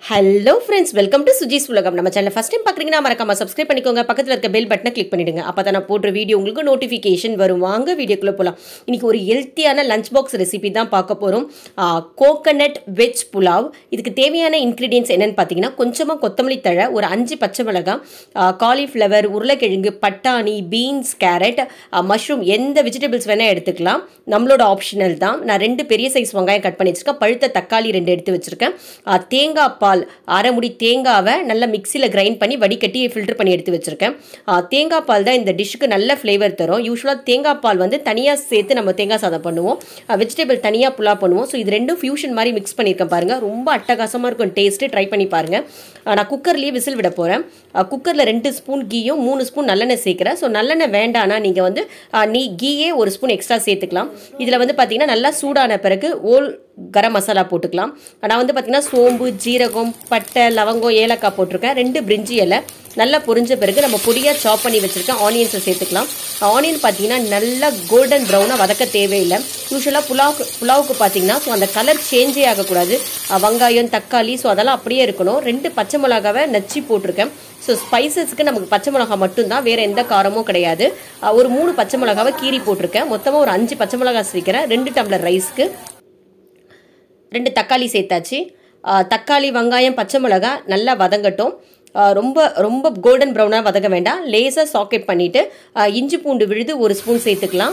hello friends welcome to Suji's உலகம் நம்ம channel first time பார்க்குறீங்கன்னா மறக்காம சப்ஸ்கிரைப் பண்ணிக்கோங்க பக்கத்தில் இருக்க பெல் பட்டனை கிளிக் பண்ணிடுங்க அப்போ தான் நான் போடுற வீடியோ உங்களுக்கு நோட்டிஃபிகேஷன் வரும் வாங்க வீடியோக்குள்ளே போகலாம் இன்னைக்கு ஒரு ஹெல்த்தியான லஞ்ச் பாக்ஸ் ரெசிபி தான் பார்க்க போகிறோம் கோகனட் வெஜ் புலாவ் இதுக்கு தேவையான இன்க்ரீடியன்ஸ் என்னென்னு பார்த்தீங்கன்னா கொஞ்சமாக கொத்தமல்லி தழை ஒரு அஞ்சு பச்சை மிளகாய் காலிஃப்ளவர் உருளைக்கிழங்கு பட்டாணி பீன்ஸ் கேரட் மஷ்ரூம் எந்த வெஜிடபிள்ஸ் வேணால் எடுத்துக்கலாம் நம்மளோட ஆப்ஷனல் தான் நான் ரெண்டு பெரிய சைஸ் வெங்காயம் கட் பண்ணி வச்சுருக்கேன் பழுத்த தக்காளி ரெண்டு எடுத்து வச்சுருக்கேன் தேங்காய் பால் அரை முடி தேங்காவை நல்லா மிக்சியில் கிரைண்ட் பண்ணி வடிகட்டி ஃபில்டர் பண்ணி எடுத்து வச்சுருக்கேன் தேங்காய் பால் தான் இந்த டிஷ்ஷுக்கு நல்ல ஃப்ளேவர் தரும் யூஸ்வலாக தேங்காய் பால் வந்து தனியாக சேர்த்து நம்ம தேங்காய் சாதம் பண்ணுவோம் வெஜிடபிள் தனியாக புலா பண்ணுவோம் ஸோ இது ரெண்டும் ஃபியூஷன் மாதிரி மிக்ஸ் பண்ணியிருக்கேன் பாருங்கள் ரொம்ப அட்டகாசமாக இருக்கும் டேஸ்ட்டு ட்ரை பண்ணி பாருங்கள் நான் குக்கர்லேயே விசில் விட போகிறேன் குக்கரில் ரெண்டு ஸ்பூன் கீயும் மூணு ஸ்பூன் நல்லெண்ணெய் சேர்க்குறேன் ஸோ நல்லெண்ணெய் வேண்டானா நீங்கள் வந்து நீ கீயே ஒரு ஸ்பூன் எக்ஸ்ட்ரா சேர்த்துக்கலாம் இதில் வந்து பார்த்தீங்கன்னா நல்லா சூடான பிறகு ஓல் கரம் மசாலா போட்டுக்கலாம் நான் வந்து பார்த்திங்கன்னா சோம்பு ஜீரகம் பட்டை லவங்கம் ஏலக்காய் போட்டிருக்கேன் ரெண்டு பிரிஞ்சி இலை நல்லா பொரிஞ்ச பிறகு நம்ம பொடியாக சாப் பண்ணி வச்சுருக்கேன் ஆனியன்ஸை சேர்த்துக்கலாம் ஆனியன் பார்த்தீங்கன்னா நல்லா கோல்டன் ப்ரௌனாக வதக்க தேவையில்லை யூஸ்வலாக புலாவுக்கு புலாவுக்கு பார்த்தீங்கன்னா ஸோ அந்த கலர் சேஞ்சே ஆகக்கூடாது வெங்காயம் தக்காளி ஸோ அதெல்லாம் அப்படியே இருக்கணும் ரெண்டு பச்சை மிளகாவை நச்சு போட்டிருக்கேன் ஸோ ஸ்பைசஸ்க்கு நமக்கு பச்சை மிளகா மட்டும்தான் வேறு எந்த காரமும் கிடையாது ஒரு மூணு பச்சை மிளகாவை கீரி போட்டிருக்கேன் மொத்தமாக ஒரு அஞ்சு பச்சை மிளகா சேர்க்கிறேன் ரெண்டு டம்ளர் ரைஸ்க்கு ரெண்டு தக்காளி சேர்த்தாச்சு தக்காளி வெங்காயம் பச்சை மிளகா நல்லா வதங்கட்டும் ரொம்ப ரொம்ப கோல்டன் ப்ரௌனாக வதங்க வேண்டாம் லேசாக சாக்கெட் பண்ணிவிட்டு இஞ்சி பூண்டு விழுது ஒரு ஸ்பூன் சேர்த்துக்கலாம்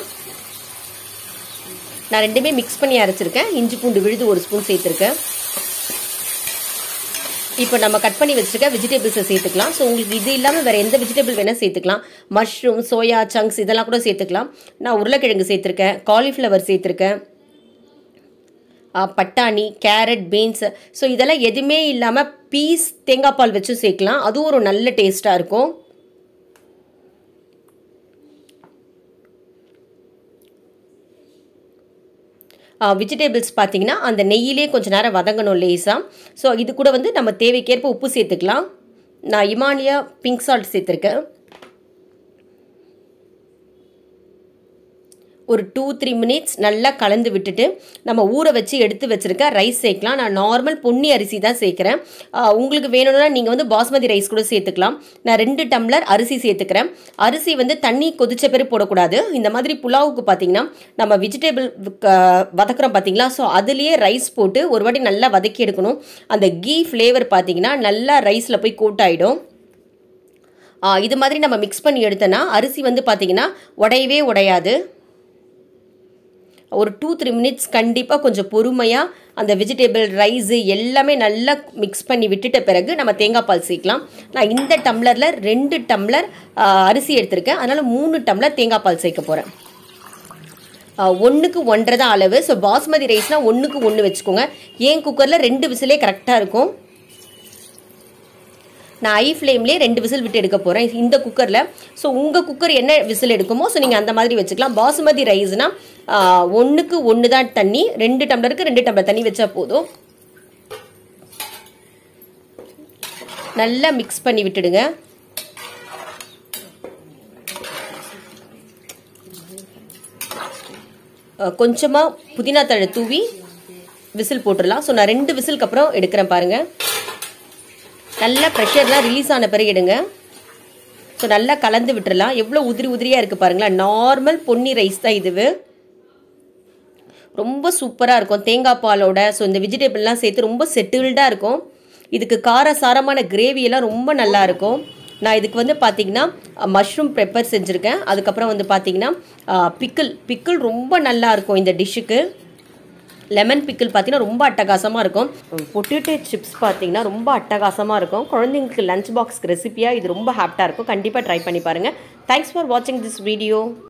நான் ரெண்டுமே மிக்ஸ் பண்ணி அரைச்சிருக்கேன் இஞ்சி பூண்டு விழுது ஒரு ஸ்பூன் சேர்த்துருக்கேன் இப்போ நம்ம கட் பண்ணி வச்சுருக்க வெஜிடபிள்ஸை சேர்த்துக்கலாம் ஸோ உங்களுக்கு இது இல்லாமல் வேறு எந்த வெஜிடபிள் வேணால் சேர்த்துக்கலாம் மஷ்ரூம் சோயா சங்க்ஸ் இதெல்லாம் கூட சேர்த்துக்கலாம் நான் உருளைக்கிழங்கு சேர்த்துருக்கேன் காலிஃப்ளவர் சேர்த்துருக்கேன் பட்டாணி கேரட் பீன்ஸ் ஸோ இதெல்லாம் எதுவுமே இல்லாமல் பீஸ் தேங்காய் பால் வச்சும் சேர்க்கலாம் அதுவும் ஒரு நல்ல டேஸ்ட்டாக இருக்கும் வெஜிடபிள்ஸ் பார்த்தீங்கன்னா அந்த நெய்யிலே கொஞ்சம் நேரம் வதங்கணும் லேஸாக ஸோ இது கூட வந்து நம்ம தேவைக்கேற்ப உப்பு சேர்த்துக்கலாம் நான் இமானியா பிங்க் சால்ட் சேர்த்துருக்கேன் ஒரு டூ த்ரீ மினிட்ஸ் நல்லா கலந்து விட்டுட்டு நம்ம ஊற வச்சு எடுத்து வச்சுருக்க ரைஸ் சேர்க்கலாம் நான் நார்மல் பொன்னி அரிசி தான் சேர்க்குறேன் உங்களுக்கு வேணும்னா நீங்கள் வந்து பாஸ்மதி ரைஸ் கூட சேர்த்துக்கலாம் நான் ரெண்டு டம்ளர் அரிசி சேர்த்துக்கிறேன் அரிசி வந்து தண்ணி கொதிச்ச பேர் போடக்கூடாது இந்த மாதிரி புலாவுக்கு பார்த்தீங்கன்னா நம்ம வெஜிடபிள் வதக்குறோம் பார்த்தீங்களா ஸோ அதுலேயே ரைஸ் போட்டு ஒரு வாட்டி நல்லா வதக்கி எடுக்கணும் அந்த கீ ஃப்ளேவர் பார்த்தீங்கன்னா நல்லா ரைஸில் போய் கோட் ஆகிடும் இது மாதிரி நம்ம மிக்ஸ் பண்ணி எடுத்தோன்னா அரிசி வந்து பார்த்திங்கன்னா உடையவே உடையாது ஒரு டூ த்ரீ மினிட்ஸ் கண்டிப்பாக கொஞ்சம் பொறுமையாக அந்த வெஜிடபிள் ரைஸு எல்லாமே நல்லா மிக்ஸ் பண்ணி விட்டுட்ட பிறகு நம்ம தேங்காய் பால் சேர்க்கலாம் நான் இந்த டம்ளரில் ரெண்டு டம்ளர் அரிசி எடுத்திருக்கேன் அதனால் மூணு டம்ளர் தேங்காய் பால் சேர்க்க போகிறேன் ஒன்றுக்கு ஒன்றரை தான் அளவு ஸோ பாஸ்மதி ரைஸ்னால் ஒன்றுக்கு ஒன்று வச்சுக்கோங்க ஏன் குக்கரில் ரெண்டு விசிலே கரெக்டாக இருக்கும் நான் ஐ ஃப்ளேம்லேயே ரெண்டு விசில் விட்டு எடுக்க போகிறேன் இந்த குக்கரில் ஸோ உங்கள் குக்கர் என்ன விசில் எடுக்குமோ ஸோ நீங்கள் அந்த மாதிரி வச்சுக்கலாம் பாசுமதி ரைஸ்னால் ஒன்றுக்கு ஒன்று தான் தண்ணி ரெண்டு டம்ளருக்கு ரெண்டு டம்ளர் தண்ணி வச்சா போதும் நல்லா மிக்ஸ் பண்ணி விட்டுடுங்க கொஞ்சமாக புதினா தழை தூவி விசில் போட்டுடலாம் ஸோ நான் ரெண்டு விசிலுக்கு அப்புறம் எடுக்கிறேன் பாருங்கள் நல்லா ப்ரெஷர்லாம் ரிலீஸ் ஆன பிறகு எடுங்க ஸோ நல்லா கலந்து விட்டுறலாம் எவ்வளோ உதிரி உதிரியாக இருக்குது பாருங்களேன் நார்மல் பொன்னி ரைஸ் தான் இதுவு ரொம்ப சூப்பராக இருக்கும் தேங்காய் பாலோட ஸோ இந்த வெஜிடபிள்லாம் சேர்த்து ரொம்ப செட்டில்டாக இருக்கும் இதுக்கு காரசாரமான கிரேவியெல்லாம் ரொம்ப நல்லா இருக்கும் நான் இதுக்கு வந்து பார்த்தீங்கன்னா மஷ்ரூம் பெப்பர் செஞ்சுருக்கேன் அதுக்கப்புறம் வந்து பார்த்தீங்கன்னா பிக்கிள் பிக்கிள் ரொம்ப நல்லா இருக்கும் இந்த டிஷ்ஷுக்கு லெமன் பிக்கிள் பார்த்தீங்கன்னா ரொம்ப அட்டகாசமாக இருக்கும் பொட்டேட்டோ சிப்ஸ் பார்த்தீங்கன்னா ரொம்ப அட்டகாசமாக இருக்கும் குழந்தைங்களுக்கு லஞ்ச் பாக்ஸ்க்கு ரெசிபியாக இது ரொம்ப ஹாப்டாக இருக்கும் கண்டிப்பாக ட்ரை பண்ணி பாருங்கள் தேங்க்ஸ் ஃபார் வாட்சிங் திஸ் வீடியோ